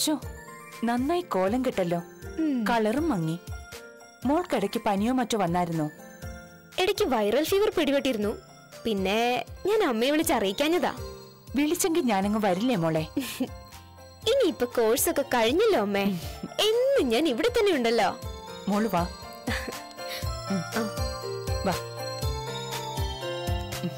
Show നന്നായി കോലം കിട്ടല്ലോ ഉം. കളറും മങ്ങി മോൾക്കിടയ്ക്ക് പനിയോ മറ്റോ വന്നായിരുന്നോ ഇടയ്ക്ക് വൈറൽ ഫീവർ പിടിപെട്ടിരുന്നു പിന്നെ ഞാൻ അമ്മയെ വിളിച്ച് അറിയിക്കാഞ്ഞതാ വിളിച്ചെങ്കിൽ ഞാനങ്ങ് വരില്ലേ മോളെ ഇനിയിപ്പൊ കോഴ്സ് ഒക്കെ കഴിഞ്ഞല്ലോ അമ്മേ എന്നും ഞാൻ ഇവിടെ തന്നെ ഉണ്ടല്ലോ മോള് വാ ഉം. വാ ഉം.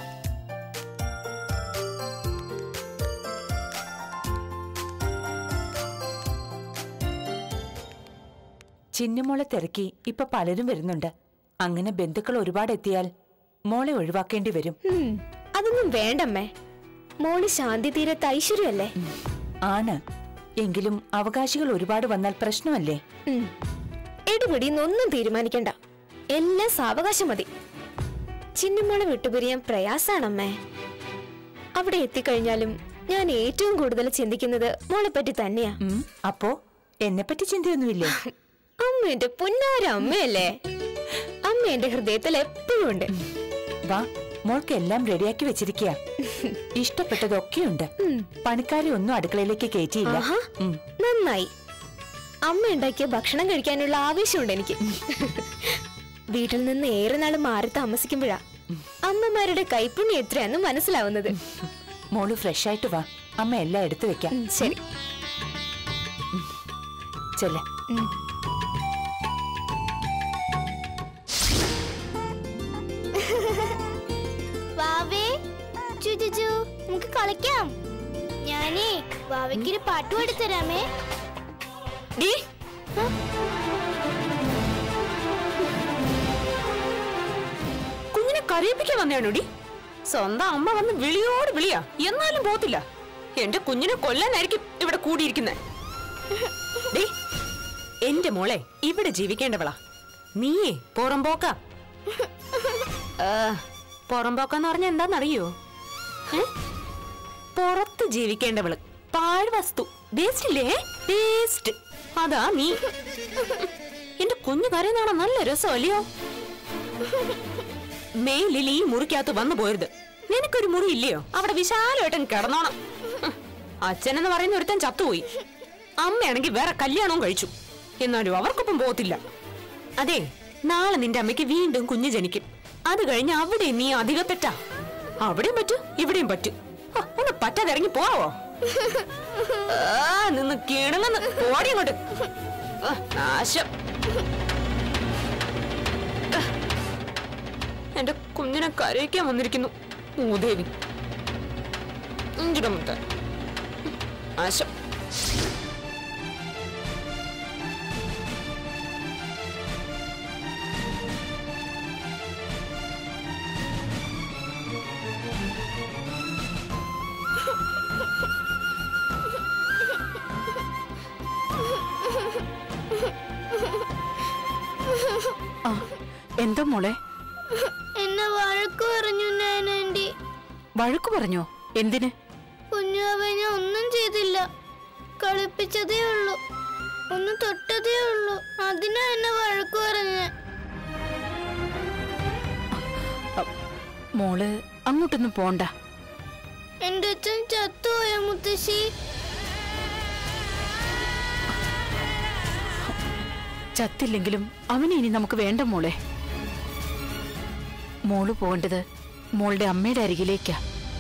ചിന്നുമോളെ തിരക്കി ഇപ്പൊ പലരും വരുന്നുണ്ട് അങ്ങനെ ബന്ധുക്കൾ ഒരുപാട് എത്തിയാൽ മോളെ ഒഴിവാക്കേണ്ടി വരും ഉം, അതൊന്നും വേണ്ടമ്മേ മോള് ശാന്തി തീരത്ത് ഐശ്വര്യല്ലേ ആണ് എങ്കിലും അവകാശികൾ ഒരുപാട് വന്നാൽ പ്രശ്നമല്ലേ ഉം. എടുപിടിന്നൊന്നും തീരുമാനിക്കണ്ട എല്ലാം സാവകാശം മതി ചിന്നമ്മോളെ വിട്ടുപിരിയാൻ പ്രയാസാണമ്മേ അവിടെ എത്തിക്കഴിഞ്ഞാലും ഞാൻ ഏറ്റവും കൂടുതൽ ചിന്തിക്കുന്നത് മോളെ പറ്റി തന്നെയാ ഉം, അപ്പോ എന്നെപ്പറ്റി ചിന്തയൊന്നുമില്ലേ അമ്മ എന്റെ പുന്നാര അമ്മയല്ലേ അമ്മ എന്റെ ഹൃദയത്തിൽ എപ്പോഴും ഉണ്ട് വാ മോൾക്ക് എല്ലാം റെഡിയാക്കി വെച്ചിരിക്കുക ഇഷ്ടപ്പെട്ടതൊക്കെയുണ്ട് ഉം. പണിക്കാരെ ഒന്നും അടുക്കളയിലേക്ക് കയറ്റിയില്ല ആഹാ. ഉം. നന്നായി അമ്മ ഉണ്ടാക്കിയ ഭക്ഷണം കഴിക്കാനുള്ള ആവേശമുണ്ട് എനിക്ക് വീട്ടിൽ നിന്ന് ഏറെ നാൾ മാറി താമസിക്കുമ്പോഴാ അമ്മമാരുടെ കൈപ്പുണ്യം എത്രയാന്ന് മനസ്സിലാവുന്നത് മോള് ഫ്രഷ് ആയിട്ട് വാ അമ്മ എല്ലാം എടുത്തു വെക്കാം ഉം, ശരി ചെല്ല ഉം. വാവേ ചുചുചു നമുക്ക് കളിക്കാം ഞാനേ വാവയ്ക്കൊരു പാട്ട് പാടിത്തരാമേ ഡീ, കുഞ്ഞിനെ കരയിപ്പിക്കാൻ വന്നേണോടി സ്വന്തം അമ്മ വന്ന് വിളിയോട് വിളിയാ എന്നാലും പോത്തില്ല എന്റെ കുഞ്ഞിനെ കൊല്ലാനായിരിക്കും ഇവിടെ കൂടിയിരിക്കുന്നത് എന്റെ മോളെ ഇവിടെ ജീവിക്കേണ്ടവളാ നീയേ പുറംപോക്ക പുറംപോക്കെന്ന് പറഞ്ഞ എന്താന്നറിയോ ഏ? പുറത്ത് ജീവിക്കേണ്ടവള് പാഴ്വസ്തു വേസ്റ്റ് ഇല്ലേ വേസ്റ്റ് അതാ നീ എന്റെ കുഞ്ഞു കരയുന്നാണോ നല്ല രസമല്ലയോ മേലിൽ ഈ മുറിക്കകത്ത് വന്നു പോരുത് നിനക്കൊരു മുറി ഇല്ലയോ അവിടെ വിശാലമായിട്ടും കിടന്നോണം ഹ്, അച്ഛനെന്ന് പറയുന്ന ഒരുത്തൻ ചത്തുപോയി അമ്മയാണെങ്കിൽ വേറെ കല്യാണവും കഴിച്ചു എന്നാലും അവർക്കൊപ്പം പോകത്തില്ല അതെ നാളെ നിന്റെ അമ്മയ്ക്ക് വീണ്ടും കുഞ്ഞ് ജനിക്കും അത് കഴിഞ്ഞ് അവിടെ നീ അധിക പെറ്റാ അവിടെയും പറ്റും ഇവിടെയും പറ്റും ഹ, ഒന്ന് പറ്റാതെ ഇറങ്ങി പോവോ ആ, നിന്ന് കിണങ്ങന്ന് ഓടി അങ്ങോട്ട് ആ, നാശം എന്റെ കുഞ്ഞിനെ കരയിക്കാൻ വന്നിരിക്കുന്നു മൂദേവി ഇഞ്ചിട മുത്ത ആശം ആ എന്തോ മോളെ എന്നെ വഴക്ക് പറഞ്ഞു ഞാനാൻറ്റി വഴക്കു പറഞ്ഞോ എന്തിന് കുഞ്ഞുവാവെ ഞാൻ ഒന്നും ചെയ്തില്ല കളിപ്പിച്ചതേ ഉള്ളൂ ഒന്ന് തൊട്ടതേ ഉള്ളൂ അതിനാ എന്നെ വഴക്ക് പറഞ്ഞ മോള് അങ്ങോട്ടൊന്നും പോണ്ട എന്റെ അച്ഛൻ ചത്തുപോയ മുത്തശ്ശി ചത്തില്ലെങ്കിലും അവനെ ഇനി നമുക്ക് വേണ്ട മോളെ മോള് പോകേണ്ടത് മോളുടെ അമ്മയുടെ അരികിലേക്കാ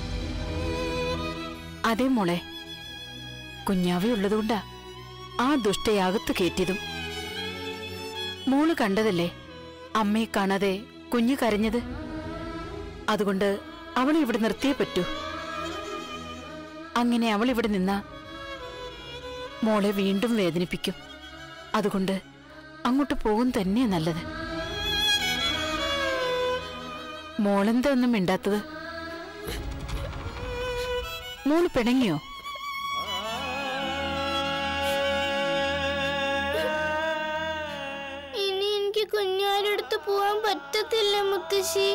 അതെ മോളെ കുഞ്ഞാവയുള്ളതുകൊണ്ടാ ആ ദുഷ്ടയകത്ത് കയറ്റിയതും മോള് കണ്ടതല്ലേ അമ്മയെ കാണാതെ കുഞ്ഞ് കരഞ്ഞത് അതുകൊണ്ട് അവളെ ഇവിടെ നിർത്തിയേ പറ്റൂ അങ്ങനെ അവൾ ഇവിടെ നിന്നാ മോളെ വീണ്ടും വേദനിപ്പിക്കും അതുകൊണ്ട് അങ്ങോട്ട് പോകും തന്നെയാ നല്ലത് മോളെന്താ ഒന്നും മിണ്ടാത്തത് മോള് പിണങ്ങിയോ ഇനി എനിക്ക് കുഞ്ഞാരെടുത്ത് പോവാൻ പറ്റത്തില്ല മുത്തശ്ശി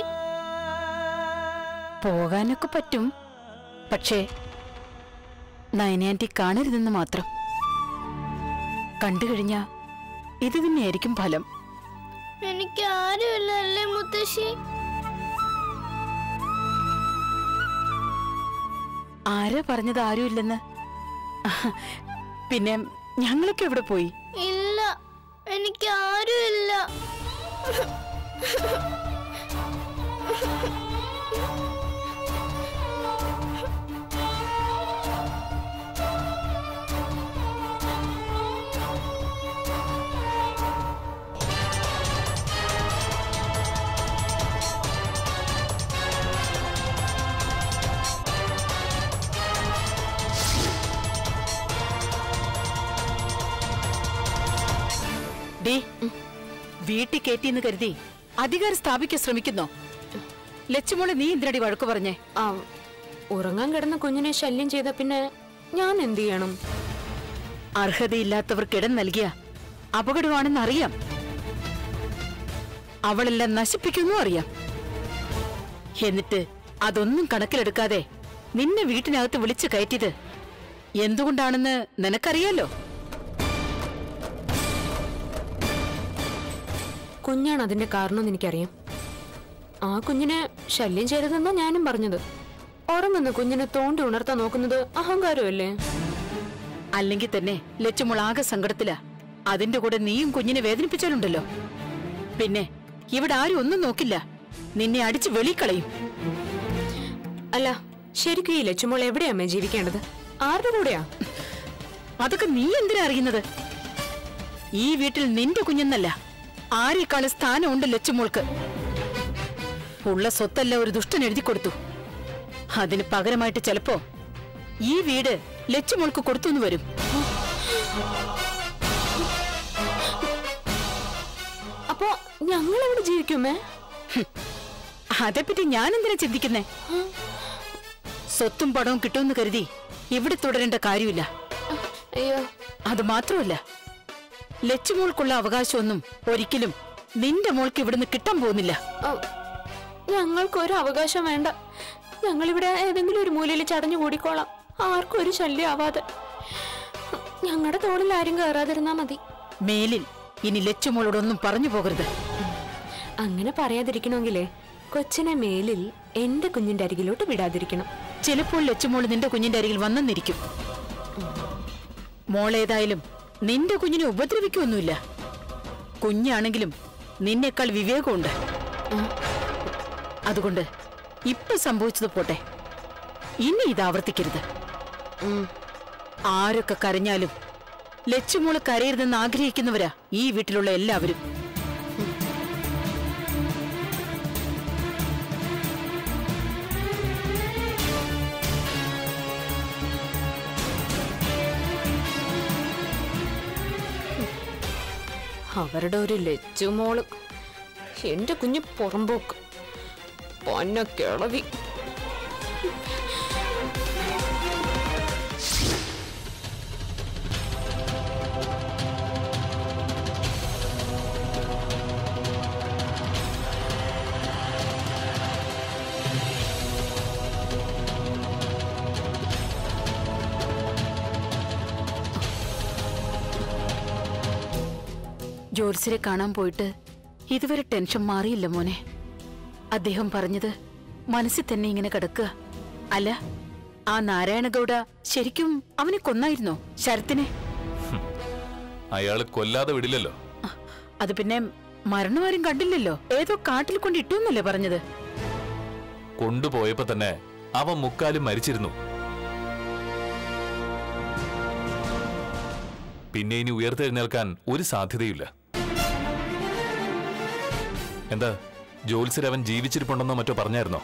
പോകാനൊക്കെ പറ്റും പക്ഷേ നയനാന്റി കാണരുതെന്ന് മാത്രം കണ്ടു കഴിഞ്ഞാ ഇത് തന്നെയായിരിക്കും ഫലം എനിക്ക് ആരുമില്ല അല്ലേ മുത്തശ്ശി ആരാ പറഞ്ഞത് ആരുമില്ലെന്ന് പിന്നെ ഞങ്ങളൊക്കെ എവിടെ പോയി ഇല്ല എനിക്ക് ആരുമില്ല ഡേ വീട്ടിൽ കയറ്റിയെന്ന് കരുതി അധികാരം സ്ഥാപിക്കാൻ ശ്രമിക്കുന്നോ ലച്ചുമോളെ നീ എന്തിനടി വഴക്കു പറഞ്ഞേ ആ ഉറങ്ങാൻ കിടന്ന കുഞ്ഞിനെ ശല്യം ചെയ്ത പിന്നെ ഞാൻ എന്ത് ചെയ്യണം അർഹതയില്ലാത്തവർക്ക് ഇടം നൽകിയ അപകടമാണെന്ന് അറിയാം അവളെല്ലാം നശിപ്പിക്കുന്നു അറിയാം എന്നിട്ട് അതൊന്നും കണക്കിലെടുക്കാതെ നിന്നെ വീട്ടിനകത്ത് വിളിച്ചു കയറ്റിയത് എന്തുകൊണ്ടാണെന്ന് നിനക്കറിയാലോ കുഞ്ഞാണ് അതിന്റെ കാരണമെന്ന് എനിക്കറിയാം ആ കുഞ്ഞിനെ ശല്യം ചെയ്തതെന്നാ ഞാനും പറഞ്ഞത് ഉറങ്ങുന്ന കുഞ്ഞിനെ തോണ്ടി ഉണർത്താൻ നോക്കുന്നത് അഹങ്കാരമല്ലേ അല്ലെങ്കിൽ തന്നെ ലച്ചുമോൾ ആകെ സങ്കടത്തിലാ അതിന്റെ കൂടെ നീയും കുഞ്ഞിനെ വേദനിപ്പിച്ചാലുണ്ടല്ലോ പിന്നെ ഇവിടെ ആരും ഒന്നും നോക്കില്ല നിന്നെ അടിച്ച് വെളിക്കളയും അല്ല ശരിക്കും ഈ ലച്ചുമോൾ എവിടെയാമ്മേ ജീവിക്കേണ്ടത് ആരുടെ കൂടെയാ അതൊക്കെ നീ എന്തിനാ അറിയുന്നത് ഈ വീട്ടിൽ നിന്റെ കുഞ്ഞെന്നല്ല ആരെക്കാളും സ്ഥാനമുണ്ട് ലച്ചുമോൾക്ക് ഉള്ള സ്വത്തല്ല ഒരു ദുഷ്ടൻ എഴുതി കൊടുത്തു അതിന് പകരമായിട്ട് ചിലപ്പോ ഈ വീട് ലച്ചുമോൾക്ക് കൊടുത്തു എന്ന് വരും അപ്പോ ഞങ്ങൾ എവിടെ ജീവിക്കുമേ അതേപ്പറ്റി ഞാൻ എന്തിനാ ചിന്തിക്കുന്നേ സ്വത്തും പണവും കിട്ടുമെന്ന് കരുതി ഇവിടെ തുടരേണ്ട കാര്യമില്ല അയ്യോ അത് മാത്രമല്ല ലച്ചുമോൾക്കുള്ള അവകാശമൊന്നും ഒരിക്കലും നിന്റെ മോൾക്ക് ഇവിടുന്ന് കിട്ടാൻ പോകുന്നില്ല ആ, ഞങ്ങൾക്കൊരു അവകാശം വേണ്ട ഞങ്ങളിവിടെ ഏതെങ്കിലും ഒരു മൂലയിൽ ചടഞ്ഞു കൂടിക്കോളാം ആർക്കും ഒരു ശല്യം ആവാതെ ഞങ്ങളുടെ തോളിൽ ആരും കയറാതിരുന്നാ മതി മേലിൽ ഇനി ലച്ചുമോളോടൊന്നും പറഞ്ഞു പോകരുത് അങ്ങനെ പറയാതിരിക്കണമെങ്കിലേ കൊച്ചിനെ മേലിൽ എന്റെ കുഞ്ഞിന്റെ അരികിലോട്ട് വിടാതിരിക്കണം ചിലപ്പോൾ ലച്ചുമോൾ നിന്റെ കുഞ്ഞിന്റെ അരികിൽ വന്നെന്നിരിക്കും മോളേതായാലും നിന്റെ കുഞ്ഞിനെ ഉപദ്രവിക്കൊന്നുമില്ല കുഞ്ഞാണെങ്കിലും നിന്നേക്കാൾ വിവേകമുണ്ട് അതുകൊണ്ട് ഇപ്പൊ സംഭവിച്ചത് പോട്ടെ ഇനി ഇത് ആവർത്തിക്കരുത് ഉം. ആരൊക്കെ കരഞ്ഞാലും ലച്ചുമോള് കരയരുതെന്ന് ആഗ്രഹിക്കുന്നവരാ ഈ വീട്ടിലുള്ള എല്ലാവരും അവരുടെ ഒരു ലച്ചുമോള് എന്റെ കുഞ്ഞ് പുറമ്പോക്ക് പൊന്ന കിളവി ജോത്സ്യരെ കാണാൻ പോയിട്ട് ഇതുവരെ ടെൻഷൻ മാറിയില്ല മോനെ അദ്ദേഹം പറഞ്ഞത് മനസ്സിൽ തന്നെ ഇങ്ങനെ കിടക്കുക അല്ല ആ നാരായണഗൗഡ ശരിക്കും അവനെ കൊന്നായിരുന്നോ ശരത്തിനെ അയാള് കൊല്ലാതെ വിടില്ലല്ലോ അഹ്, അത് പിന്നെ മരണമാരും കണ്ടില്ലല്ലോ ഏതോ കാട്ടിൽ കൊണ്ട് ഇട്ടു എന്നല്ലേ പറഞ്ഞത് കൊണ്ടുപോയപ്പോ തന്നെ അവൻ മുക്കാലും മരിച്ചിരുന്നു പിന്നെ ഇനി ഉയർത്തെഴുന്നേൽക്കാൻ ഒരു സാധ്യതയില്ല എന്താ ജോത്സ്യർ അവൻ ജീവിച്ചിരിപ്പുണ്ടെന്നോ മറ്റോ പറഞ്ഞായിരുന്നോ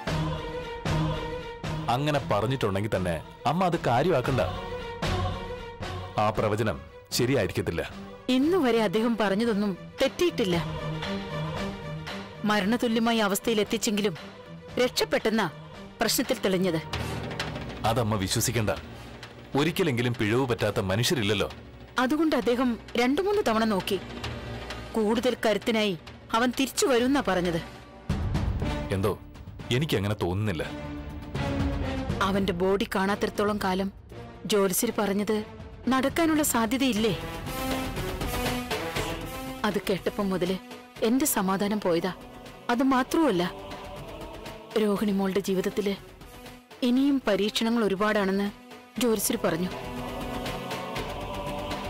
അങ്ങനെ പറഞ്ഞിട്ടുണ്ടെങ്കിൽ തന്നെ അമ്മ അത് കാര്യമാക്കണ്ട ആ പ്രവചനം ശരിയായിരിക്കത്തില്ല ഇന്നു വരെ അദ്ദേഹം പറഞ്ഞതൊന്നും തെറ്റിയിട്ടില്ല മരണതുല്യമായ അവസ്ഥയിൽ എത്തിച്ചെങ്കിലും രക്ഷപ്പെട്ടെന്നാ പ്രശ്നത്തിൽ തെളിഞ്ഞത് അതമ്മ വിശ്വസിക്കണ്ട ഒരിക്കലെങ്കിലും പിഴവ് പറ്റാത്ത മനുഷ്യരില്ലല്ലോ അതുകൊണ്ട് അദ്ദേഹം രണ്ടു മൂന്ന് തവണ നോക്കി കൂടുതൽ കരുത്തിനായി അവൻ തിരിച്ചു വരുന്നാ പറഞ്ഞത് എന്തോ എനിക്കങ്ങനെ തോന്നുന്നില്ല അവന്റെ ബോഡി കാണാത്തിടത്തോളം കാലം ജോലിസിൽ പറഞ്ഞത് നടക്കാനുള്ള സാധ്യതയില്ലേ അത് കേട്ടപ്പം മുതല് എന്റെ സമാധാനം പോയതാ അത് മാത്രവുമല്ല രോഹിണി മോളുടെ ജീവിതത്തില് ഇനിയും പരീക്ഷണങ്ങൾ ഒരുപാടാണെന്ന് ജോലിസിൽ പറഞ്ഞു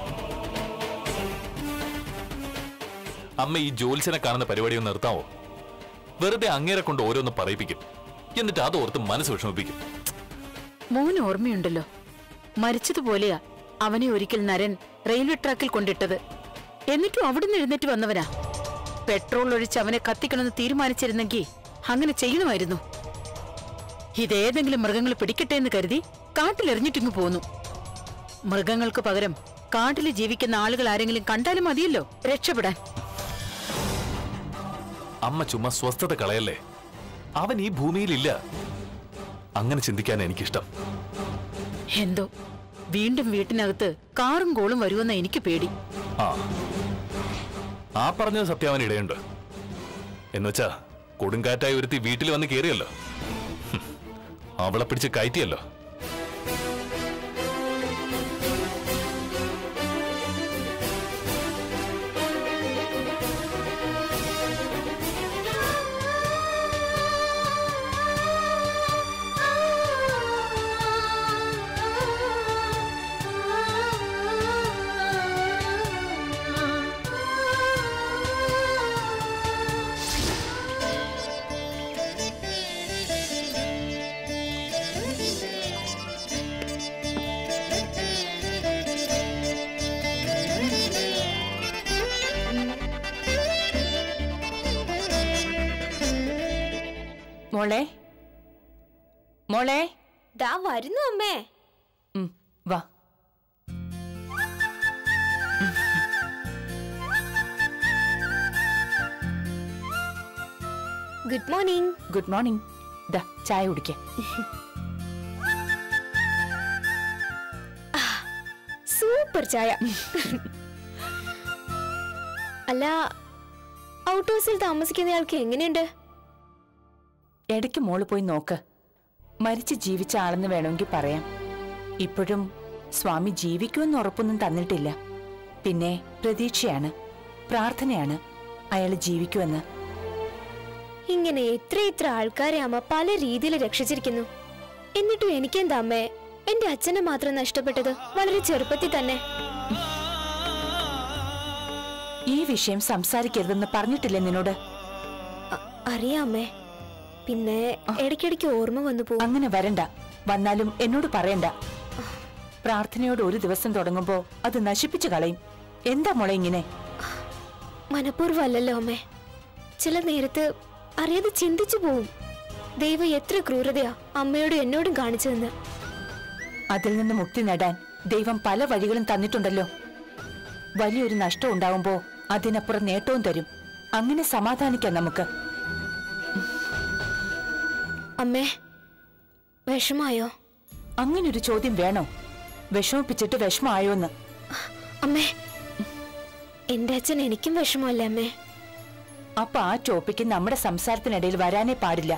അമ്മ ഈ ജോത്സ്യനെ കാണുന്ന പരിപാടി ഒന്ന് നിർത്താവോ വെറുതെ അങ്ങേരെ കൊണ്ട് ഓരോന്ന് പറയിപ്പിക്കും എന്നിട്ട് അത് ഓർത്ത് മനസ്സ് വിഷമിപ്പിക്കും മോന് ഓർമ്മയുണ്ടല്ലോ മരിച്ചതുപോലെയാ അവനെ ഒരിക്കൽ നരൻ റെയിൽവേ ട്രാക്കിൽ കൊണ്ടിട്ടത് എന്നിട്ടും അവിടുന്ന് എഴുന്നേറ്റ് വന്നവനാ പെട്രോൾ ഒഴിച്ച് അവനെ കത്തിക്കണമെന്ന് തീരുമാനിച്ചിരുന്നെങ്കിൽ അങ്ങനെ ചെയ്യണമായിരുന്നു ഇതേതെങ്കിലും മൃഗങ്ങൾ പിടിക്കട്ടെ എന്ന് കരുതി കാട്ടിലെറിഞ്ഞിട്ടിങ്ങു പോന്നു മൃഗങ്ങൾക്ക് പകരം കാട്ടിൽ ജീവിക്കുന്ന ആളുകൾ ആരെങ്കിലും കണ്ടാലും മതിയല്ലോ രക്ഷപ്പെടാൻ അമ്മ ചുമ്മാ സ്വസ്ഥത കളയല്ലേ അവൻ ഈ ഭൂമിയിലില്ല അങ്ങനെ ചിന്തിക്കാൻ എനിക്കിഷ്ടം എന്തോ വീണ്ടും വീട്ടിനകത്ത് കാറും കോളും വരുമെന്ന എനിക്ക് പേടി ആ ആ പറഞ്ഞത് സത്യാവൻ ഇടയുണ്ട് എന്നുവെച്ചാ കൊടുങ്കാറ്റായി ഒരുത്തി വീട്ടിൽ വന്ന് കയറിയല്ലോ ഹും, അവളെ പിടിച്ച് കയറ്റിയല്ലോ മോളെ മോളെ ദാ വരുന്നു അമ്മേ ഉം, വാ ഗുഡ് മോർണിംഗ് ഗുഡ് മോർണിംഗ് ദാ ചായ കുടിക്ക സൂപ്പർ ചായ അല്ല ഔട്ട് ഹൗസിൽ താമസിക്കുന്നയാൾക്ക് എങ്ങനെയുണ്ട് ഇടയ്ക്ക് മോള് പോയി നോക്ക് മരിച്ച് ജീവിച്ച ആളെന്ന് വേണമെങ്കിൽ പറയാം ഇപ്പോഴും സ്വാമി ജീവിക്കുമെന്ന് ഉറപ്പൊന്നും തന്നിട്ടില്ല പിന്നെ പ്രതീക്ഷയാണ് പ്രാർത്ഥനയാണ് അയാൾ ജീവിക്കുമെന്ന് ഇങ്ങനെ എത്ര എത്ര ആൾക്കാരെ അമ്മ പല രീതിയിൽ രക്ഷിച്ചിരിക്കുന്നു എന്നിട്ടും എനിക്കെന്താ അമ്മേ എന്റെ അച്ഛനെ മാത്രം നഷ്ടപ്പെട്ടത് വളരെ ചെറുപ്പത്തിൽ തന്നെ ഈ വിഷയം സംസാരിക്കരുതെന്ന് പറഞ്ഞിട്ടില്ലേ നിന്നോട് അ- അറിയാം അമ്മേ പിന്നെ ഇടയ്ക്കിടയ്ക്ക് ഓർമ്മ വന്നു പോകും അങ്ങനെ വരണ്ട വന്നാലും എന്നോട് പറയണ്ട പ്രാർത്ഥനയോട് ഒരു ദിവസം തുടങ്ങുമ്പോ അത് നശിപ്പിച്ചു കളയും എന്താ മോളെ ഇങ്ങനെ മനഃപൂർവ്വം അല്ലല്ലോ അമ്മേ ചില നേരത്ത് അറിയാതെ ചിന്തിച്ചു പോവും ദൈവം എത്ര ക്രൂരതയാ അമ്മയോടും എന്നോടും കാണിച്ചതെന്ന് അതിൽ നിന്ന് മുക്തി നേടാൻ ദൈവം പല വഴികളും തന്നിട്ടുണ്ടല്ലോ വലിയൊരു നഷ്ടം ഉണ്ടാവുമ്പോ അതിനപ്പുറം നേട്ടവും തരും അങ്ങനെ സമാധാനിക്കാം നമുക്ക് അമ്മേ വിഷമായോ അങ്ങനൊരു ചോദ്യം വേണോ വിഷമിപ്പിച്ചിട്ട് വിഷമായോന്ന് അമ്മേ എന്റെ അച്ഛൻ എനിക്കും വിഷമമല്ലേ അമ്മേ അപ്പൊ ആ ടോപ്പിക്ക് നമ്മുടെ സംസാരത്തിനിടയിൽ വരാനേ പാടില്ല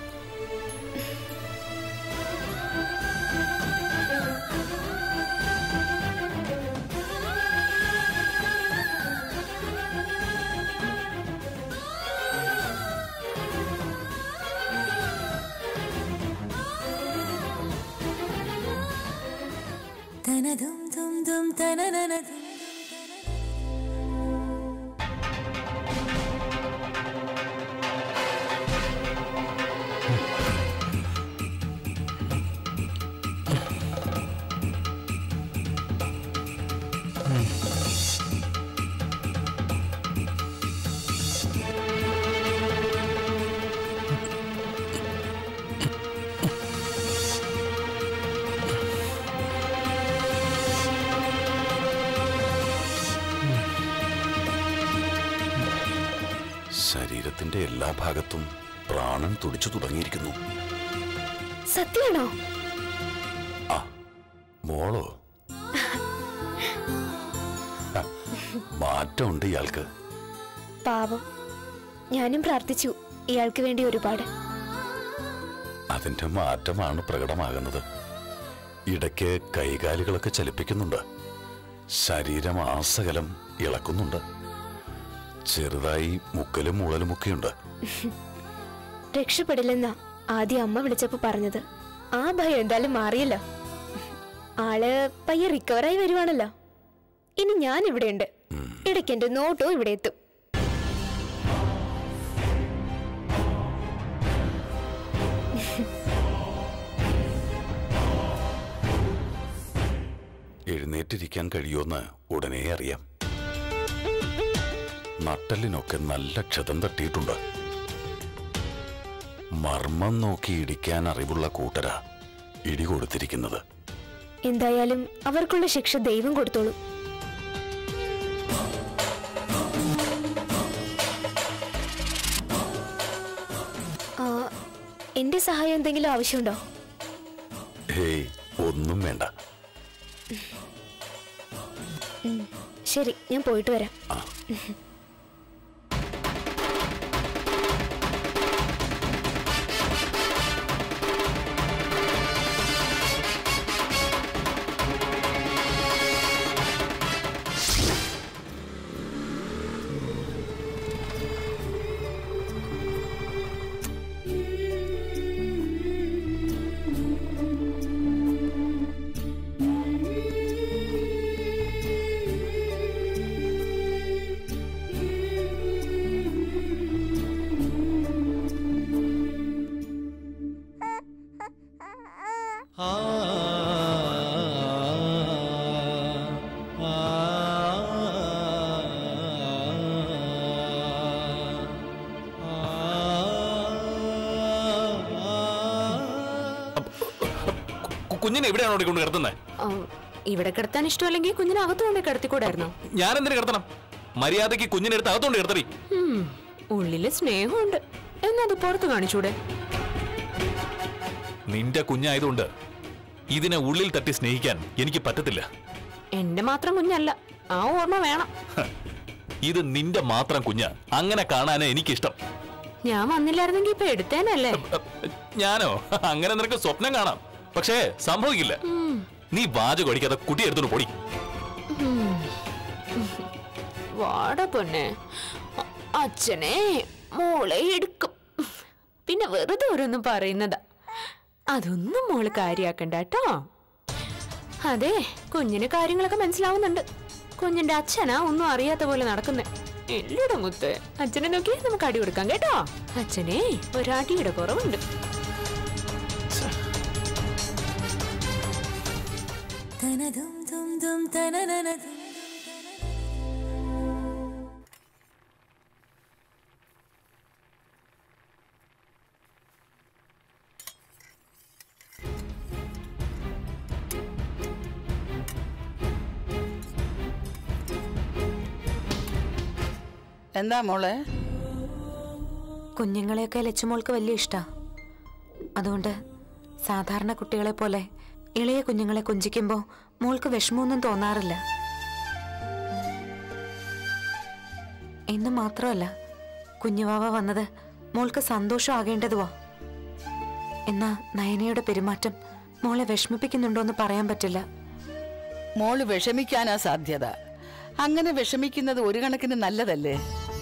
ശരീരത്തിന്റെ എല്ലാ ഭാഗത്തും പ്രാണൻ തുടിച്ചു തുടങ്ങിയിരിക്കുന്നു സത്യാണോ ആ മോളോ ഹ, മാറ്റമുണ്ട് ഇയാൾക്ക് പാവം ഞാനും പ്രാർത്ഥിച്ചു ഇയാൾക്ക് വേണ്ടി ഒരുപാട് അതിന്റെ മാറ്റമാണ് പ്രകടമാകുന്നത് ഇടയ്ക്ക് കൈകാലുകളൊക്കെ ചലിപ്പിക്കുന്നുണ്ട് ശരീരം ആസകലം ഇളക്കുന്നുണ്ട് ചെറുതായി മുക്കലും മുഴലുമൊക്കെയുണ്ട് രക്ഷപ്പെടില്ലെന്നാ ആദ്യം അമ്മ വിളിച്ചപ്പോ പറഞ്ഞത് ആ ഭയം എന്തായാലും മാറിയല്ലോ ആള് പയ്യെ റിക്കവറായി വരുവാണല്ലോ ഇനി ഞാൻ ഇവിടെയുണ്ട് ഇടയ്ക്ക് എന്റെ നോട്ടോ ഇവിടെ എത്തും എഴുന്നേറ്റിരിക്കാൻ കഴിയുമെന്ന് ഉടനെ അറിയാം നട്ടലിനൊക്കെ നല്ല ക്ഷതം തട്ടിയിട്ടുണ്ട് മർമ്മം നോക്കി ഇടിക്കാൻ അറിവുള്ള കൂട്ടര ഇടി കൊടുത്തിരിക്കുന്നത് എന്തായാലും അവർക്കുള്ള ശിക്ഷ ദൈവം കൊടുത്തോളൂ ആ, എന്റെ സഹായം എന്തെങ്കിലും ആവശ്യമുണ്ടോ ഹേയ് ഒന്നും വേണ്ട ഉം, ശരി ഞാൻ പോയിട്ട് വരാം കു- കുഞ്ഞിനെ എവിടെയാണോ ഇവിടെ കൊണ്ട് കിടത്തുന്നത് ആ, ഇവിടെ കിടത്താൻ ഇഷ്ടമല്ലെങ്കിൽ കുഞ്ഞിനെ അകത്ത് കൊണ്ട് കിടത്തിക്കൂടായിരുന്നോ ഞാൻ എന്തിനു കിടത്തണം മര്യാദയ്ക്ക് കുഞ്ഞിനെ എടുത്ത് അകത്തോണ്ട് കിടത്തറി ഉം, ഉള്ളില് സ്നേഹമുണ്ട് എന്നത് പുറത്ത് കാണിച്ചൂടെ നിന്റെ കുഞ്ഞായതുകൊണ്ട് ഇതിനെ ഉള്ളിൽ തട്ടി സ്നേഹിക്കാൻ എനിക്ക് പറ്റത്തില്ല എന്റെ മാത്രം കുഞ്ഞല്ല ആ ഓർമ്മ വേണം ഹ, ഇത് നിന്റെ മാത്രം കുഞ്ഞ് അങ്ങനെ കാണാനാ എനിക്കിഷ്ടം ഞാൻ വന്നില്ലായിരുന്നെങ്കിൽ ഇപ്പൊ എടുത്തേനല്ലേ ഞാനോ അങ്ങനെ നിനക്ക് സ്വപ്നം കാണാം പക്ഷേ സംഭവിക്കില്ല നീ വാചകം അടിക്കാതെ കുട്ടി എടുത്തോണ്ട് പൊടി വാട പൊന്നെ അ- അച്ഛനെ മോളെ എടുക്കും പിന്നെ വെറുതെ ഓരോന്നും പറയുന്നതാ അതൊന്നും മോള് കാര്യാക്കണ്ട കേട്ടോ അതെ കുഞ്ഞിന് കാര്യങ്ങളൊക്കെ മനസ്സിലാവുന്നുണ്ട് കുഞ്ഞിന്റെ അച്ഛനാ ഒന്നും അറിയാത്ത പോലെ നടക്കുന്നേ എല്ലൂടും കുത്ത് അച്ഛനെ നോക്കി നമുക്ക് അടി കൊടുക്കാം കേട്ടോ അച്ഛനെ ഒരടിയുടെ കുറവുണ്ട് എന്താ മോളെ കുഞ്ഞുങ്ങളെയൊക്കെ ലച്ചുമോൾക്ക് വലിയ ഇഷ്ടാ അതുകൊണ്ട് സാധാരണ കുട്ടികളെ പോലെ ഇളയ കുഞ്ഞുങ്ങളെ കുഞ്ചിക്കുമ്പോൾ മോൾക്ക് വിഷമമൊന്നും തോന്നാറില്ല എന്ന് മാത്രമല്ല കുഞ്ഞുവാവ വന്നത് മോൾക്ക് സന്തോഷമാകേണ്ടതുവാ എന്നാ നയനയുടെ പെരുമാറ്റം മോളെ വിഷമിപ്പിക്കുന്നുണ്ടോന്ന് പറയാൻ പറ്റില്ല മോള് വിഷമിക്കാനാ സാധ്യത അങ്ങനെ വിഷമിക്കുന്നത് ഒരു കണക്കിന് നല്ലതല്ലേ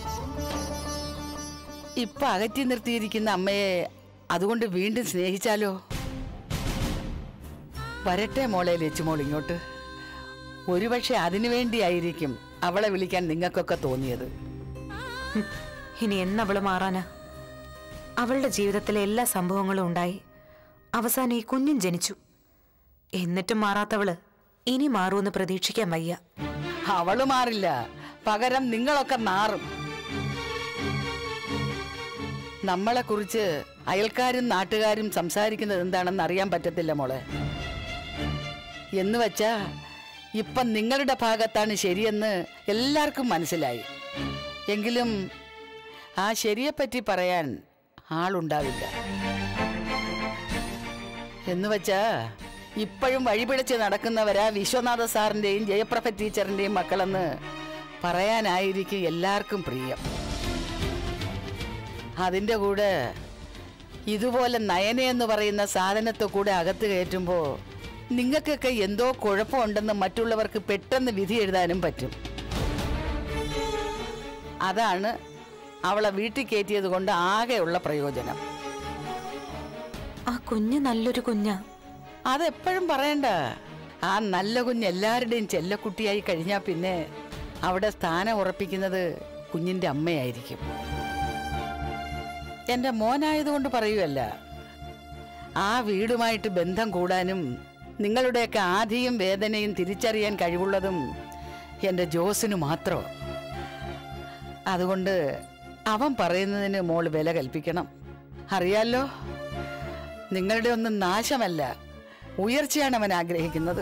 ഇപ്പൊ അകറ്റി നിർത്തിയിരിക്കുന്ന അമ്മയെ അതുകൊണ്ട് വീണ്ടും സ്നേഹിച്ചാലോ വരട്ടെ മോളെ ലച്ചുമോൾ ഇങ്ങോട്ട് ഒരുപക്ഷെ അതിനു വേണ്ടിയായിരിക്കും അവളെ വിളിക്കാൻ നിങ്ങൾക്കൊക്കെ തോന്നിയത് ഹും, ഇനി എന്നവള് മാറാനാ അവളുടെ ജീവിതത്തിലെ എല്ലാ സംഭവങ്ങളും ഉണ്ടായി അവസാനം ഈ കുഞ്ഞും ജനിച്ചു എന്നിട്ടും മാറാത്തവള് ഇനി മാറൂന്ന് പ്രതീക്ഷിക്കാൻ വയ്യ അവള് മാറില്ല പകരം നിങ്ങളൊക്കെ മാറും നമ്മളെ കുറിച്ച് അയൽക്കാരും നാട്ടുകാരും സംസാരിക്കുന്നത് എന്താണെന്ന് അറിയാൻ പറ്റത്തില്ല മോളെ എന്ന് വെച്ചാ ഇപ്പം നിങ്ങളുടെ ഭാഗത്താണ് ശരിയെന്ന് എല്ലാവർക്കും മനസ്സിലായി എങ്കിലും ആ ശരിയെപ്പറ്റി പറയാൻ ആളുണ്ടാവില്ല എന്ന് വെച്ചാ ഇപ്പോഴും വഴിപിടിച്ച് നടക്കുന്നവരാ വിശ്വനാഥ സാറിന്റെയും ജയപ്രഭ ടീച്ചറിന്റെയും മക്കളെന്ന് പറയാനായിരിക്കും എല്ലാവർക്കും പ്രിയം അതിൻ്റെ കൂടെ ഇതുപോലെ നയന എന്ന് പറയുന്ന സാധനത്തെ കൂടെ അകത്ത് കയറ്റുമ്പോൾ നിങ്ങൾക്കൊക്കെ എന്തോ കുഴപ്പമുണ്ടെന്ന് മറ്റുള്ളവർക്ക് പെട്ടെന്ന് വിധി എഴുതാനും പറ്റും അതാണ് അവളെ വീട്ടിൽ കയറ്റിയത് കൊണ്ട് ആകെയുള്ള പ്രയോജനം ആ കുഞ്ഞ് നല്ലൊരു കുഞ്ഞാ അതെപ്പോഴും പറയണ്ട ആ നല്ല കുഞ്ഞ് എല്ലാവരുടെയും ചെല്ലക്കുട്ടിയായി കഴിഞ്ഞാൽ പിന്നെ അവിടെ സ്ഥാനം ഉറപ്പിക്കുന്നത് കുഞ്ഞിന്റെ അമ്മയായിരിക്കും എന്റെ മോനായതുകൊണ്ട് പറയുമല്ല ആ വീടുമായിട്ട് ബന്ധം കൂടാനും നിങ്ങളുടെയൊക്കെ ആധിയും വേദനയും തിരിച്ചറിയാൻ കഴിവുള്ളതും എൻ്റെ ജോസിന് മാത്രം അതുകൊണ്ട് അവൻ പറയുന്നതിന് മോള് വില കൽപ്പിക്കണം അറിയാലോ നിങ്ങളുടെ ഒന്നും നാശമല്ല ഉയർച്ചയാണ് അവൻ ആഗ്രഹിക്കുന്നത്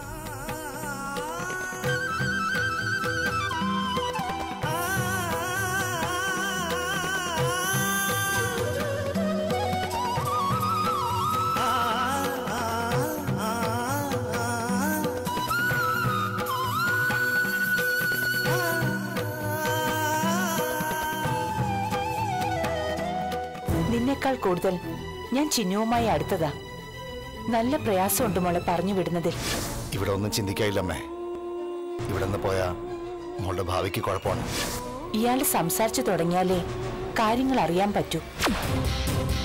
നിന്നേക്കാൾ കൂടുതൽ ഞാൻ ചിന്നുവുമായി അടുത്തതാ നല്ല പ്രയാസമുണ്ട് മോളെ പറഞ്ഞു വിടുന്നതിൽ ഇവിടെ ഒന്നും ചിന്തിക്കായില്ലമ്മേ ഇവിടെ നിന്ന് പോയാ മോളുടെ ഭാവിക്ക് കുഴപ്പമാണ് ഇയാൾ സംസാരിച്ചു തുടങ്ങിയാലേ കാര്യങ്ങൾ അറിയാൻ പറ്റൂ